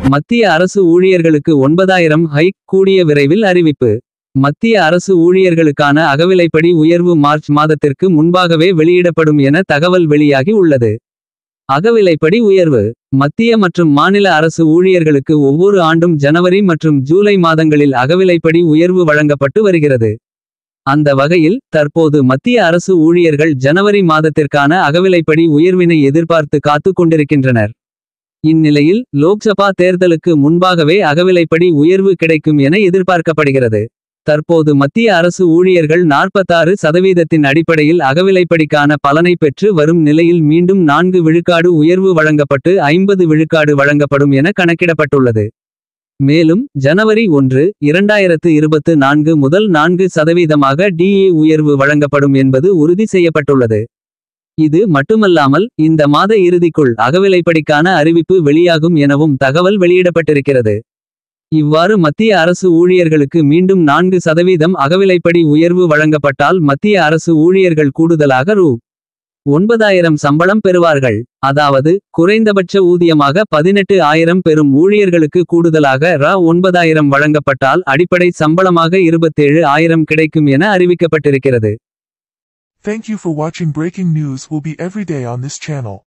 மத்திய அரசு ஊழியர்களுக்கு ஒன்பதாயிரம் ஹைக் கூடிய விரைவில் அறிவிப்பு மத்திய அரசு ஊழியர்களுக்கான அகவிலைப்படி உயர்வு மார்ச் மாதத்திற்கு முன்பாகவே வெளியிடப்படும் என தகவல் வெளியாகி உள்ளது அகவிலைப்படி உயர்வு மத்திய மற்றும் மாநில அரசு ஊழியர்களுக்கு ஒவ்வொரு ஆண்டும் ஜனவரி மற்றும் ஜூலை மாதங்களில் அகவிலைப்படி உயர்வு வழங்கப்பட்டு வருகிறது அந்த வகையில் தற்போது மத்திய அரசு ஊழியர்கள் ஜனவரி மாதத்திற்கான அகவிலைப்படி உயர்வினை எதிர்பார்த்து காத்து கொண்டிருக்கின்றனர் இந்நிலையில் லோக்சபா தேர்தலுக்கு முன்பாகவே அகவிலைப்படி உயர்வு கிடைக்கும் என எதிர்பார்க்கப்படுகிறது தற்போது மத்திய அரசு ஊழியர்கள் 46% சதவீதத்தின் அடிப்படையில் அகவிலைப்படிக்கான பலனை பெற்று வரும் நிலையில் மீண்டும் நான்கு விழுக்காடு உயர்வு வழங்கப்பட்டு ஐம்பது விழுக்காடு வழங்கப்படும் என கணக்கிடப்பட்டுள்ளது மேலும் ஜனவரி ஒன்று இரண்டாயிரத்து இருபத்து நான்கு முதல் நான்கு சதவீதமாக டிஏ உயர்வு வழங்கப்படும் என்பது உறுதி செய்யப்பட்டுள்ளது இது மட்டுமல்லாமல் இந்த மாத இறுதிக்குள் அகவிலைப்படிக்கான அறிவிப்பு வெளியாகும் எனவும் தகவல் வெளியிடப்பட்டிருக்கிறது இவ்வாறு மத்திய அரசு ஊழியர்களுக்கு மீண்டும் நான்கு சதவீதம் அகவிலைப்படி உயர்வு வழங்கப்பட்டால் மத்திய அரசு ஊழியர்கள் கூடுதலாக ரூ ஒன்பதாயிரம் சம்பளம் பெறுவார்கள் அதாவது குறைந்தபட்ச ஊதியமாக பதினெட்டு ஆயிரம் பெறும் ஊழியர்களுக்கு கூடுதலாக ர ஒன்பதாயிரம் வழங்கப்பட்டால் அடிப்படை சம்பளமாக இருபத்தேழு ஆயிரம் கிடைக்கும் என அறிவிக்கப்பட்டிருக்கிறது Thank you for watching breaking news will be every day on this channel.